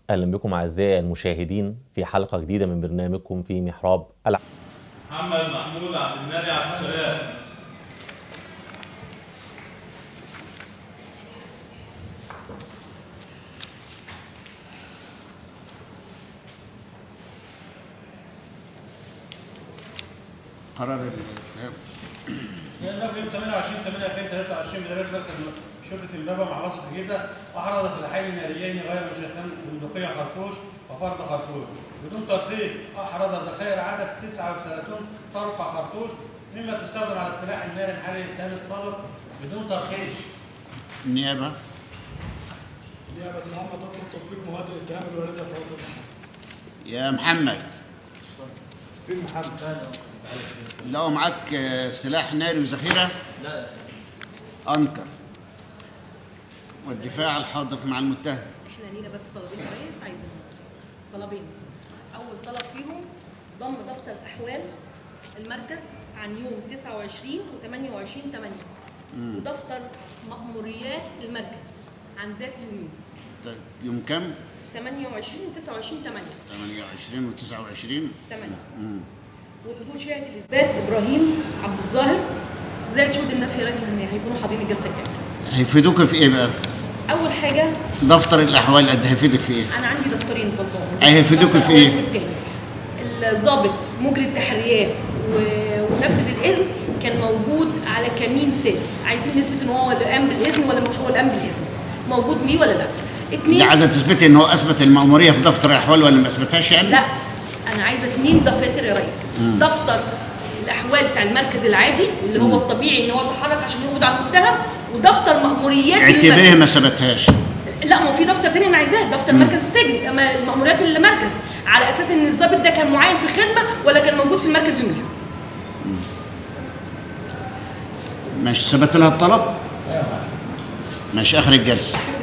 اهلا بكم اعزائي المشاهدين في حلقه جديده من برنامجكم في محراب الع... محمد محمود عبد النبي عبد السلام قرار الاتهام لأن في يوم 28 8 2023 مدرسة مركز شرطة البابا مع رصد الجيزة أحرز سلاحين ناريين غير مشتتين بندقية خرطوش وفرد خرطوش بدون ترخيص أحرز ذخائر عدد 39 فرقة خرطوش مما تستخدم على السلاح الناري محل الاتهام السابق بدون ترخيص النيابة نيابة العامة تطلب تطبيق مواد الاتهام الواردة في عقد المحكمة. يا محمد فين محمد؟ لو معاك آه، سلاح ناري وذخيرة لا أنكر والدفاع الحاضر مع المتهم احنا لينا بس طلبين يا ريس عايزينهم طلبين اول طلب فيهم ضم دفتر احوال المركز عن يوم 29 و 28 8 ودفتر مأموريات المركز عن ذات اليومين طيب يوم كم؟ 28 و 29 8 28 و 29 8 وحضور شاهد الاثبات ابراهيم عبد الظاهر زائد شهود النفي يا ريس ان هيكونوا حاضرين الجلسه الجايه هيفيدوك في إيه بقى؟ اول حاجه دفتر الأحوال قد هيفيدك في إيه؟ انا عندي دفترين طلبهم أي هيفيدوك في إيه؟ الضابط مجري التحريات و- ونفذ الاذن كان موجود على كمين سن عايزين نثبت ان هو اللي قام بالاذن ولا مش هو اللي قام بالاذن موجود بيه ولا لا اللي اتنين عايزة تثبتي إن هو أثبت المأمورية في دفتر الأحوال ولا ما أثبتهاش يعني؟ لا انا عايزه اتنين دفاتر يا ريس دفتر الاحوال بتاع المركز العادي اللي هو الطبيعي ان هو يتحرك عشان يقبض على المتهم ودفتر مأموريات اعتبريه المركز. ما ثبتهاش لا ما هو في دفتر تاني انا عايزاه دفتر مركز السجن أما المأموريات المركز على اساس ان الضابط ده كان معين في خدمه ولا كان موجود في المركز يوميها مش ثبت لها الطلب؟ ماشي آخر الجلسة